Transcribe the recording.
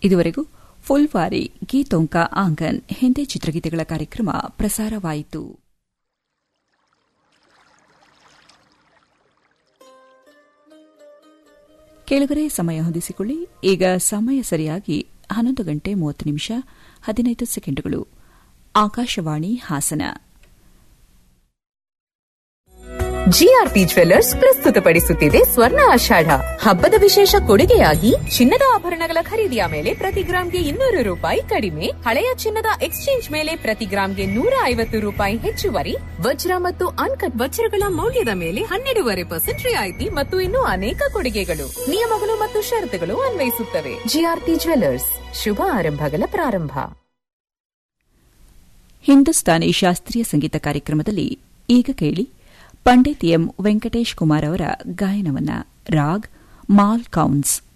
ಇದುವರೆಗೂ ಫುಲ್ವಾರಿ ಗೀತೋಂಕ ಆಂಗನ್ ಹಿಂದಿ ಚಿತ್ರಗೀತೆಗಳ ಕಾರ್ಯಕ್ರಮ ಪ್ರಸಾರವಾಯಿತು ಕೇಳುಗರೆ ಸಮಯ ಹೊಂದಿಸಿಕೊಳ್ಳಿ ಈಗ ಸಮಯ ಸರಿಯಾಗಿ ಹನ್ನೊಂದು ಗಂಟೆ ಮೂವತ್ತು ನಿಮಿಷ ಹದಿನೈದು ಸೆಕೆಂಡುಗಳು ಆಕಾಶವಾಣಿ ಹಾಸನ ಜಿಆರ್ಪಿ ಜ್ವೆಲ್ಲರ್ಸ್ ಪ್ರಸ್ತುತಪಡಿಸುತ್ತಿದೆ ಸ್ವರ್ಣ ಆಷಾಢ ಹಬ್ಬದ ವಿಶೇಷ ಕೊಡುಗೆಯಾಗಿ ಚಿನ್ನದ ಆಭರಣಗಳ ಖರೀದಿಯ ಮೇಲೆ ಪ್ರತಿ ಗ್ರಾಂಗೆ ಇನ್ನೂರು ರೂಪಾಯಿ ಕಡಿಮೆ ಹಳೆಯ ಚಿನ್ನದ ಎಕ್ಸ್ಚೇಂಜ್ ಮೇಲೆ ಪ್ರತಿ ಗ್ರಾಂಗೆ ನೂರ ಐವತ್ತು ರೂಪಾಯಿ ಹೆಚ್ಚುವರಿ ವಜ್ರ ಮತ್ತು ಅನ್ಕಟ್ ವಜ್ರಗಳ ಮೌಲ್ಯದ ಮೇಲೆ ಹನ್ನೆರಡೂವರೆ ಪರ್ಸೆಂಟ್ ರಿಯಾಯಿತಿ ಮತ್ತು ಇನ್ನೂ ಅನೇಕ ಕೊಡುಗೆಗಳು ನಿಯಮಗಳು ಮತ್ತು ಷರತ್ತುಗಳು ಅನ್ವಯಿಸುತ್ತವೆ ಜಿಆರ್ಪಿ ಜ್ವೆಲ್ಲರ್ಸ್ ಶುಭ ಆರಂಭಗಳ ಪ್ರಾರಂಭ ಹಿಂದೂಸ್ತಾನಿ ಶಾಸ್ತ್ರೀಯ ಸಂಗೀತ ಕಾರ್ಯಕ್ರಮದಲ್ಲಿ ಈಗ ಕೇಳಿ ಪಂಡಿತ್ ಎಂ ವೆಂಕಟೇಶ್ ಕುಮಾರ್ ಅವರ ಗಾಯನವನ್ನ ರಾಗ್ ಮಾಲ್ ಕೌನ್ಸ್